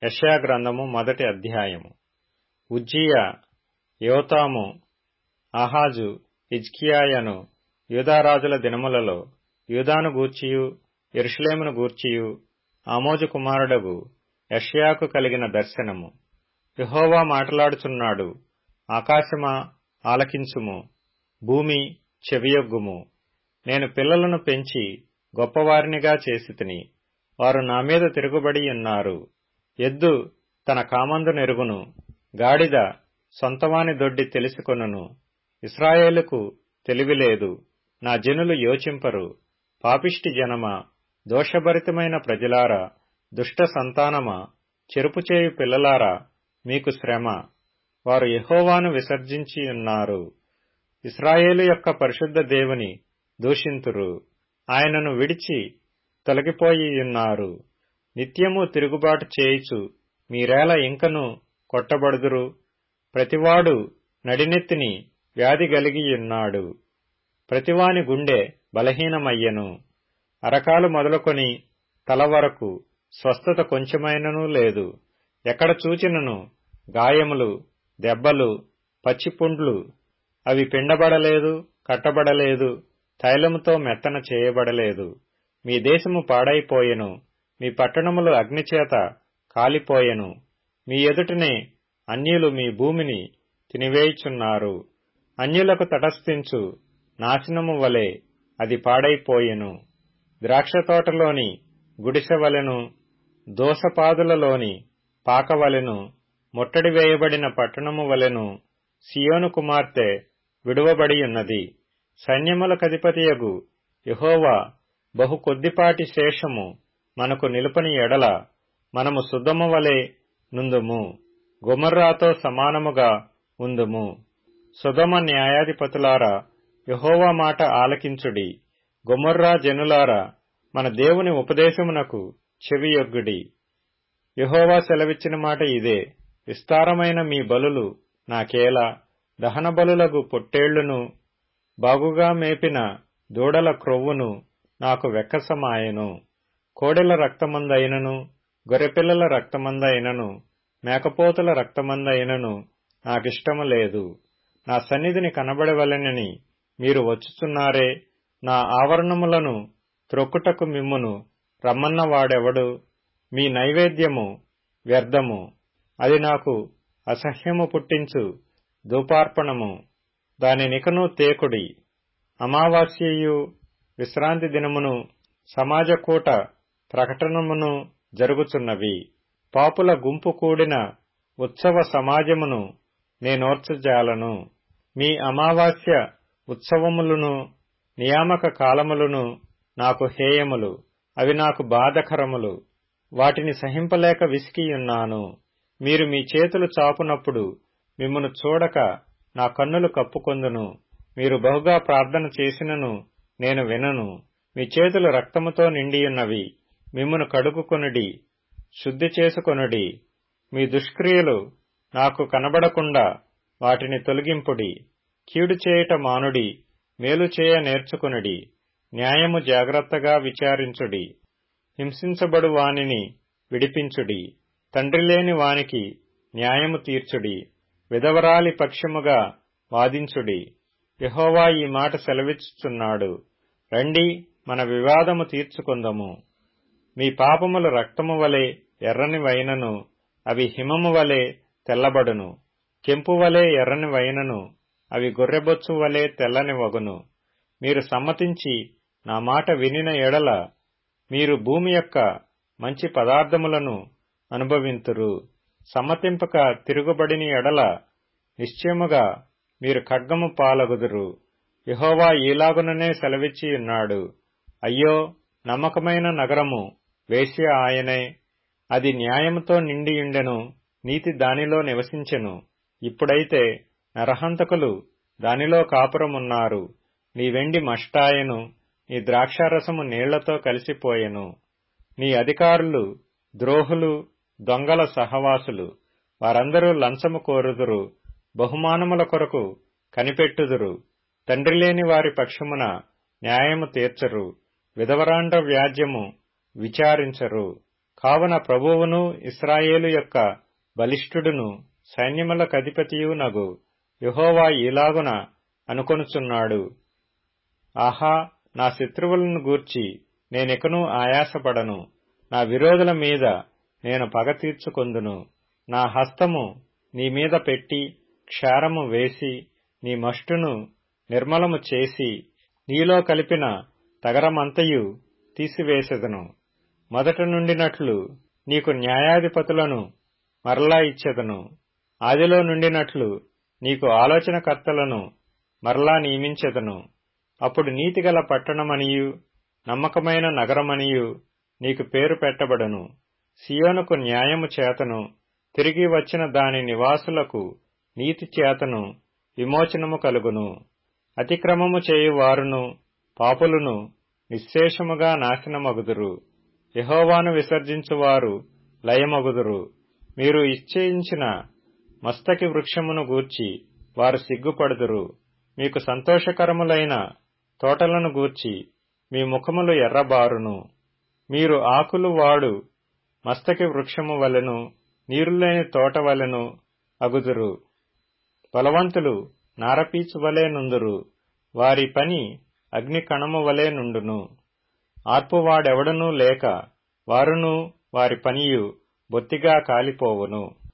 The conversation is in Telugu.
యెషయా గ్రంథము మొదటి అధ్యాయము ఉజ్జియా యోతాము ఆహాజు హిజ్కియాయను యూదారాజుల దినములలో యూదాను గూర్చియు యెరూషలేమును గూర్చియు ఆమోజు కుమారుడగు యెషయాకు కలిగిన దర్శనము యెహోవా మాటలాడుచున్నాడు ఆకాశమా ఆలకించుము భూమి చెవియొగ్గుము నేను పిల్లలను పెంచి గొప్పవారినిగా చేసితిని వారు నా మీద తిరుగుబడి ఉన్నారు ఎద్దు తన కామందు నెరుగును గాడిద సొంతవాని దొడ్డి తెలుసుకొనును ఇస్రాయేలుకు తెలివిలేదు నా జనులు యోచింపరు పాపిష్టి జనమా దోషభరితమైన ప్రజలారా దుష్ట సంతానమా చెరుపుచేయు పిల్లలారా మీకు శ్రమ వారు యెహోవాను విసర్జించి ఉన్నారు ఇస్రాయేలు యొక్క పరిశుద్ధ దేవుని దూషింతురు ఆయనను విడిచి తొలగిపోయి ఉన్నారు నిత్యము తిరుగుబాటు చేయుచు మీరేల ఇంకను కొట్టబడుదురు ప్రతివాడు నడినెత్తిని వ్యాధి గలిగియున్నాడు ప్రతివాని గుండె బలహీనమయ్యెను అరకాలు మొదలుకొని తల వరకు స్వస్థత కొంచెమైననూ లేదు ఎక్కడ చూచినను గాయములు దెబ్బలు పచ్చిపుండ్లు అవి పిండబడలేదు కట్టబడలేదు తైలముతో మెత్తన చేయబడలేదు మీ దేశము పాడైపోయెను మీ పట్టణములు అగ్నిచేత కాలిపోయెను మీ ఎదుటనే అన్యులు మీ భూమిని తినివేయుచున్నారు అన్యులకు తటస్థించు నాశనము వలె అది పాడైపోయెను ద్రాక్షతోటలోని గుడిసెవలెను దోసపాదులలోని పాకవలెను ముట్టడి వేయబడిన పట్టణము వలెను సియోను కుమార్తె విడువబడియున్నది సైన్యములకధిపతియగు యహోవా బహు కొద్దిపాటి శేషము మనకు నిలుపని ఎడల మనము సుద్దము వలె నుందుము గుమర్రాతో సమానముగా ఉందుము సుధమ న్యాయాధిపతులారా యహోవా మాట ఆలకించుడి గుమర్రా జనులారా మన దేవుని ఉపదేశమునకు చెవియొగ్గుడి యహోవా సెలవిచ్చిన మాట ఇదే విస్తారమైన మీ బలులు నాకేలా దహన బలులగు పొట్టేళ్లును బాగుగా మేపిన దూడల క్రొవ్వును నాకు వెక్కసమాయెను కోడెల రక్తమందైనను గొర్రెపిల్లల రక్తమందైనను మేకపోతుల రక్తమందైనను నాకిష్టము లేదు నా సన్నిధిని కనబడవలెనని మీరు వచ్చుచున్నారే నా ఆవరణములను త్రొక్కుటకు మిమ్మును రమ్మన్నవాడెవడు మీ నైవేద్యము వ్యర్థము అది నాకు అసహ్యము పుట్టించు ధూపార్పణము దాని నికను తేకుడి అమావాస్యయు విశ్రాంతి దినమును సమాజకూట ప్రకటనమును జరుగుచున్నవి పాపుల గుంపు కూడిన ఉత్సవ సమాజమును నేనోర్చజాలను మీ అమావాస్య ఉత్సవములను నియామక కాలములను నాకు హేయములు అవి నాకు బాధకరములు వాటిని సహింపలేక విసికియున్నాను మీరు మీ చేతులు చాపునప్పుడు మిమ్మను చూడక నా కన్నులు కప్పుకొందును మీరు బహుగా ప్రార్థన చేసినను నేను వినను మీ చేతులు రక్తముతో నిండియున్నవి మిమ్మను కడుగుకొనుడి శుద్ధి చేసుకొనుడి మీ దుష్క్రియలు నాకు కనబడకుండా వాటిని తొలగింపుడి కీడు చేయుట మానుడి మేలు చేయ నేర్చుకునుడి న్యాయము జాగ్రత్తగా విచారించుడి హింసించబడు వానిని విడిపించుడి తండ్రి లేని వానికి న్యాయము తీర్చుడి విధవరాలి పక్షముగా వాదించుడి యహోవా ఈ మాట సెలవిచ్చుచున్నాడు రండి మన వివాదము తీర్చుకుందము మీ పాపముల రక్తము వలె ఎర్రని వైనను అవి హిమము వలె తెల్లబడును కెంపు వలె ఎర్రని వైనను అవి గొర్రెబొచ్చు వలె తెల్లని వగును మీరు సమ్మతించి నా మాట వినిన ఎడల మీరు భూమి యొక్క మంచి పదార్థములను అనుభవింతురు సమ్మతింపక తిరుగుబడిని ఎడల నిశ్చయముగా మీరు ఖడ్గము పాలగుదురు యహోవా ఈలాగుననే సెలవిచ్చి ఉన్నాడు అయ్యో నమ్మకమైన నగరము వేశ్య ఆయనే అది న్యాయముతో నిండియుండెను నీతి దానిలో నివసించెను ఇప్పుడైతే నరహంతకులు దానిలో కాపురమున్నారు నీ వెండి మష్టాయను నీ ద్రాక్షారసము నీళ్లతో కలిసిపోయెను నీ అధికారులు ద్రోహులు దొంగల సహవాసులు వారందరూ లంచము కోరుదురు బహుమానముల కొరకు కనిపెట్టుదురు తండ్రి లేని వారి పక్షమున న్యాయము తీర్చరు విధవరాండ్ర వ్యాజ్యము విచారించరు కావున ప్రభువును ఇస్రాయేలు యొక్క బలిష్ఠుడును సైన్యములకధిపతియు నగు యహోవా ఈలాగున అనుకొనుచున్నాడు ఆహా నా శత్రువులను గూర్చి నేనెకనూ ఆయాసపడను నా విరోధుల మీద నేను పగ తీర్చుకొందును నా హస్తము నీ మీద పెట్టి క్షారము వేసి నీ మష్టును నిర్మలము చేసి నీలో కలిపిన తగరమంతయు తీసివేసెదను మొదట నుండినట్లు నీకు న్యాయాధిపతులను మరలా ఇచ్చెదను ఆదిలో నుండినట్లు నీకు ఆలోచనకర్తలను మరలా నియమించెదను అప్పుడు నీతిగల పట్టణమనియు నమ్మకమైన నగరమనియు నీకు పేరు పెట్టబడును సియోనుకు న్యాయము చేతను తిరిగి వచ్చిన దాని నివాసులకు నీతి చేతను విమోచనము కలుగును అతిక్రమము చేయువారును పాపులును నిశ్శేషముగా నాశనమగుదురు యహోవాను విసర్జించువారు లయమగుదురు మీరు ఇచ్చేయించిన మస్తకి వృక్షమును గూర్చి వారు సిగ్గుపడుదురు మీకు సంతోషకరములైన తోటలను గూర్చి మీ ముఖములు ఎర్రబారును మీరు ఆకులు వాడు మస్తకి వృక్షము వలెను నీరులేని తోట వలెను అగుదురు బలవంతులు నారపీచు వలె నుందురు వారి పని అగ్ని కణము వలె నుండును ఆర్పువాడెవడనూ లేక వారును వారి పనియు బొత్తిగా కాలిపోవును